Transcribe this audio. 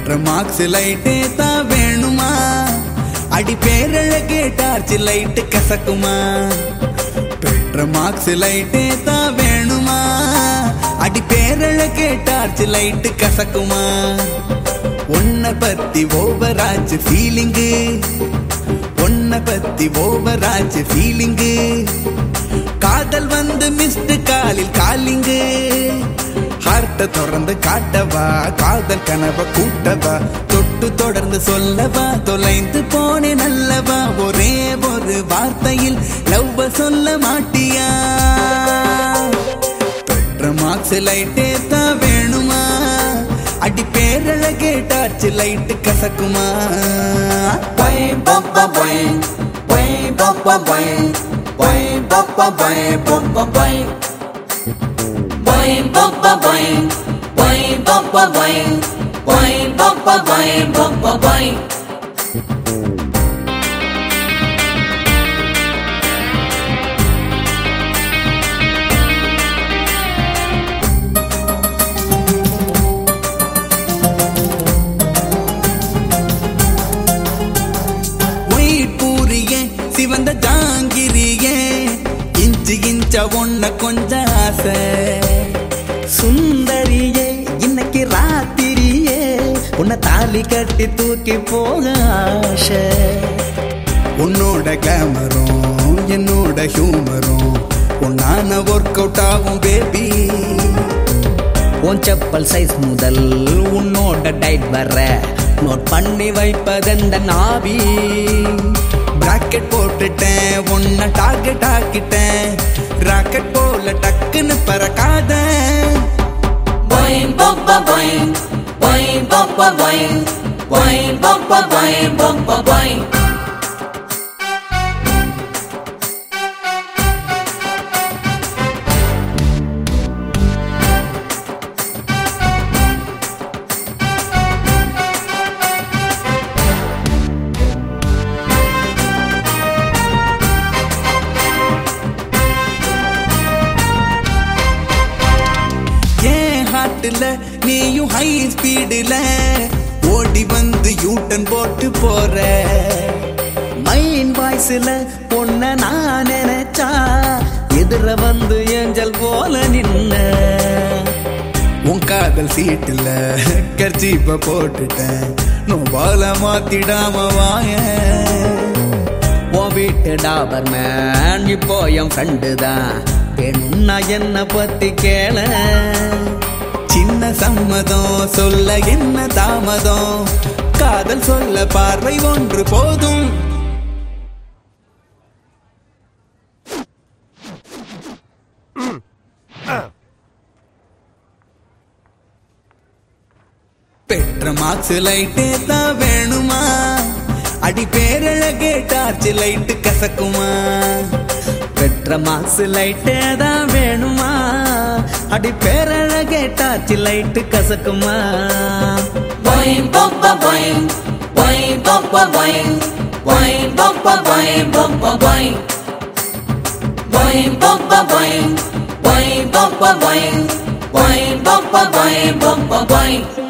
பெற்ற மார்க்ஸ் லைட்டே தான் வேணுமா அடி பேரழகே டார்ச் லைட்டு கசக்குமா பெற்ற மார்க்ஸ் லைட்டே தான் வேணுமா அடி பேரழகே டார்ச் லைட்டு கசக்குமா உன்னை பத்தி ஓவராஜ் ஃபீலிங்கு உன்னை பத்தி ஓவராஜ் ஃபீலிங்கு காதல் வந்து மிஸ்டு காலில் காலிங்கு ஹார்ட்ட திறந்து காட்டவா காதல் கனவ கூட்டவா தொட்டு தொடர்ந்து சொல்லவா தொலைந்து போனே நல்லவா ஒரே ஒரு வார்த்தையில் லவ்வ சொல்ல மாட்டியா பெற்ற மார்க்ஸ் லைட்டே தான் வேணுமா அடி பேரழகே டார்ச் லைட்டு கசக்குமா Boing, bum, bum, boing. Boing, bum, bum, boing. Boing, bum, bum, boing, bum, bum, boing. Boing, bum, bum, boing. Boing, bum, bum, boing. Boing, bum, bum, boing, bum, bum, boing. White பூரியே சிவந்த ஜாங்கிரியே இஞ்சி இஞ்ச ஒன்ன கொஞ்ச ஆசை சுந்தரியே இன்னைக்கு ராத்திரியே உன்னை தாலி கட்டி தூக்கி போக ஆசை உன்னோட கிளாமரும் என்னோட ஹியூமரும் உன்னான ஒர்க் அவுட் ஆகும் பேபி உன் செப்பல் சைஸ் முதல் உன்னோட டைட் வர நோட் பண்ணி வைப்பதெந்த நாவி பிராக்கெட் போட்டுட்டேன் உன்னை டார்கெட் ஆக்கிட்டேன் ராக்கெட் போல டக்குன்னு பறக்காத Boing, bum, bum, boing. Boing, bum, bum, boing. Boing, bum, bum, boing, bum, bum, boing. ஏன் ஹார்ட்ல நீயும் ஹை ஸ்பீடுல ஓடி வந்து யூட்டன் போட்டு போற மைண்ட் வாய்ஸ்ல பொண்ண நான் நினைச்சா எதிர வந்து ஏஞ்சல் போல நின்ன உன் காதல் சீட்டுல கர்ச்சீப்ப போட்டுட்டேன் நோபால மாத்திடாம வாய உன் வீட்டு டாபர் மேன் இப்போ என் ஃப்ரெண்டு தான் பெண்ணா என்ன பத்தி கேள சின்ன சம்மதம் சொல்ல என்ன தாமதம் காதல் சொல்ல பார்வை ஒன்று போதும் பெற்ற மார்க்ஸ் லைட்டே தான் வேணுமா அடி பேரழகே டார்ச் லைட்டு கசக்குமா பெற்ற மாசு லைட்டே தான் வேணுமா அடி பேரழகே டாச்சு லைட்டு கசக்குமா Boing, bum, bum, boing. Boing, bum, bum, boing. Boing, bum, bum, boing, bum, bum, boing. Boing, bum, bum, boing. Boing, bum, bum, boing. Boing, bum, bum, boing, bum, bum, boing.